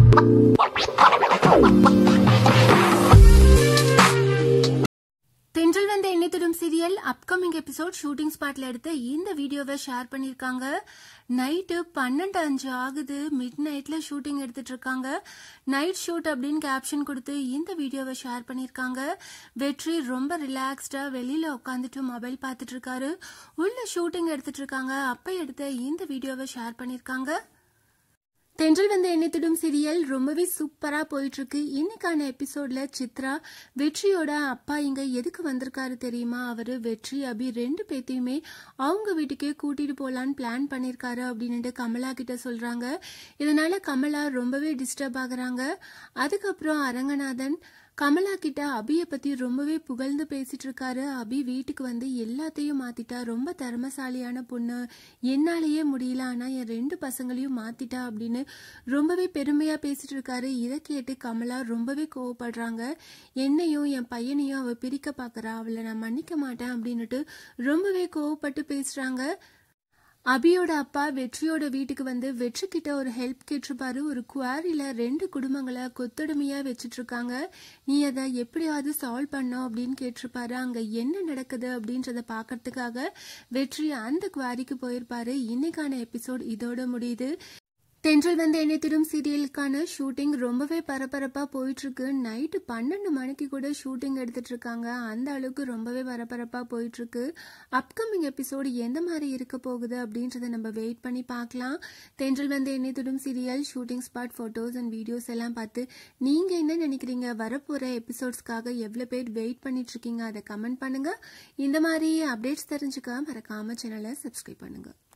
தென்றல் வந்த எண்ணெய் சீரியல் அப்கமிங் எபிசோட் ஷூட்டிங் ஸ்பாட்ல எடுத்த இந்த வீடியோவை ஷேர் பண்ணிருக்காங்க நைட்டு பன்னெண்டு அஞ்சு ஆகுது மிட் நைட்ல ஷூட்டிங் எடுத்துட்டு இருக்காங்க நைட் ஷூட் அப்படின்னு கேப்ஷன் கொடுத்து இந்த வீடியோவை ஷேர் பண்ணிருக்காங்க வெற்றி ரொம்ப ரிலாக்ஸ்டா வெளியில உட்காந்துட்டு மொபைல் பார்த்துட்டு இருக்காரு உள்ள ஷூட்டிங் எடுத்துட்டு இருக்காங்க அப்ப எடுத்த இந்த வீடியோவை ஷேர் பண்ணிருக்காங்க தென்றல் வந்த எண்ணெத்திடும் சீரியல் ரொம்பவே சூப்பரா போயிட்டு இருக்கு இன்னைக்கான எபிசோட்ல சித்ரா வெற்றியோட அப்பா இங்க எதுக்கு வந்திருக்காரு தெரியுமா அவரு வெற்றி அபி ரெண்டு பேத்தையுமே அவங்க வீட்டுக்கே கூட்டிட்டு போலான்னு பிளான் பண்ணிருக்காரு அப்படின்னுட்டு கமலா கிட்ட சொல்றாங்க இதனால கமலா ரொம்பவே டிஸ்டர்ப் ஆகுறாங்க அதுக்கப்புறம் அரங்கநாதன் கமலா கிட்ட அபிய பத்தி ரொம்பவே புகழ்ந்து பேசிட்டு இருக்காரு அபி வீட்டுக்கு வந்து எல்லாத்தையும் மாத்திட்டா ரொம்ப திறமசாலியான பொண்ணு என்னாலேயே முடியல ஆனா என் ரெண்டு பசங்களையும் மாத்திட்டா அப்படின்னு ரொம்பவே பெருமையா பேசிட்டு இருக்காரு இதை கேட்டு கமலா ரொம்பவே கோவப்படுறாங்க என்னையும் என் பையனையும் அவ பிரிக்க பாக்குறா அவளை நான் மன்னிக்க மாட்டேன் அப்படின்னுட்டு ரொம்பவே கோவப்பட்டு பேசுறாங்க அபியோட அப்பா வெற்றியோட வீட்டுக்கு வந்து வெற்றி கிட்ட ஒரு ஹெல்ப் கேட்டிருப்பாரு ஒரு குவாரியில ரெண்டு குடும்பங்களை கொத்தடிமையா வச்சிட்டு இருக்காங்க நீ அதை எப்படியாவது சால்வ் பண்ணும் அப்படின்னு கேட்டிருப்பாரு அங்க என்ன நடக்குது அப்படின்றத பாக்கிறதுக்காக வெற்றி அந்த குவாரிக்கு போயிருப்பாரு இன்னைக்கான எபிசோட் இதோட முடியுது தென்றல் வந்து எண்ணெய் சீரியலுக்கான ஷூட்டிங் ரொம்பவே பரபரப்பா போயிட்டு இருக்கு நைட்டு பன்னெண்டு மணிக்கு கூட ஷூட்டிங் எடுத்துட்டு இருக்காங்க அந்த அளவுக்கு ரொம்பவே பரபரப்பா போயிட்டு இருக்கு அப்கமிங் எபிசோடு எந்த மாதிரி இருக்க போகுது அப்படின்றத நம்ம வெயிட் பண்ணி பார்க்கலாம் தென்றல் வந்து எண்ணெய் துடும் serial shooting spot photos and videos எல்லாம் பார்த்து நீங்க என்ன நினைக்கிறீங்க வரப்போற எபிசோட்ஸ்க்காக எவ்வளவு பேர் வெயிட் பண்ணிட்டு இருக்கீங்க அதை கமெண்ட் பண்ணுங்க இந்த மாதிரி அப்டேட்ஸ் தெரிஞ்சுக்க மறக்காம சேனலை சப்ஸ்கிரைப் பண்ணுங்க